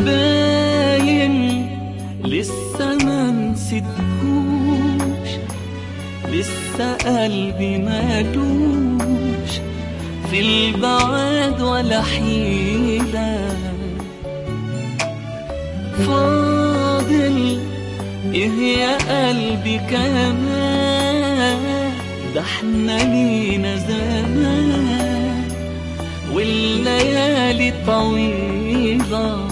باين لسه ما نسيتهوش لسه قلبي مالوش في البعاد ولا حيلة فاضل ايه يا قلبي كمان ده احنا لينا زمان والليالي طويلة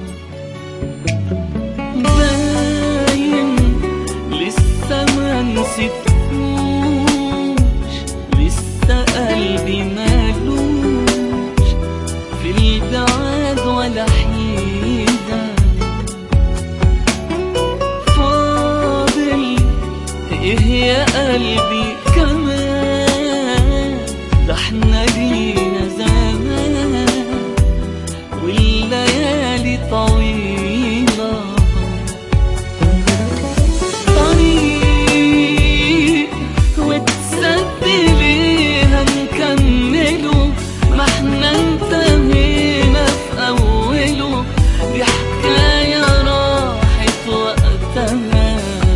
باين لسه ما نسيتهوش لسه قلبي مالوش في البعاد ولا حيدة فاضل ايه يا قلبي كمان ده احنا لينا زمان والليالي طويلة طريق وتسد ليها نكمله ما احنا انتهينا في أوله دي حكاية راحت وقتها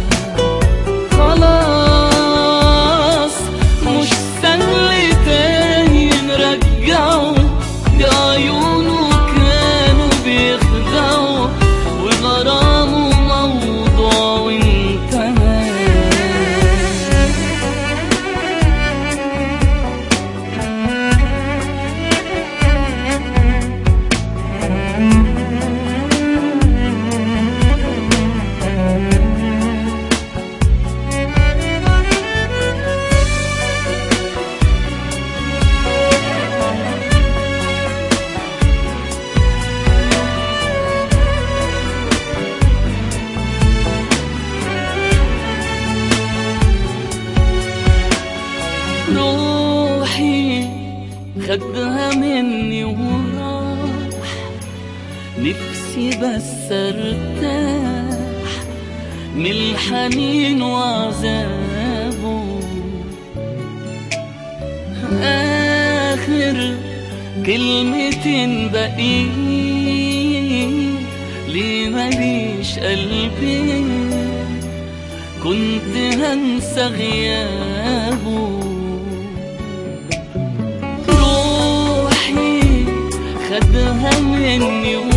خلاص مش سهل تاني نرجعه دي عيونه كانوا بيخدعوا وغرامه موضوع وانتهى روحي خدها مني وراح نفسي بس ارتاح من الحنين وعذابه آخر كلمتين باقيين ليه ماليش قلبي كنت هنسى غيابه روحي خدها مني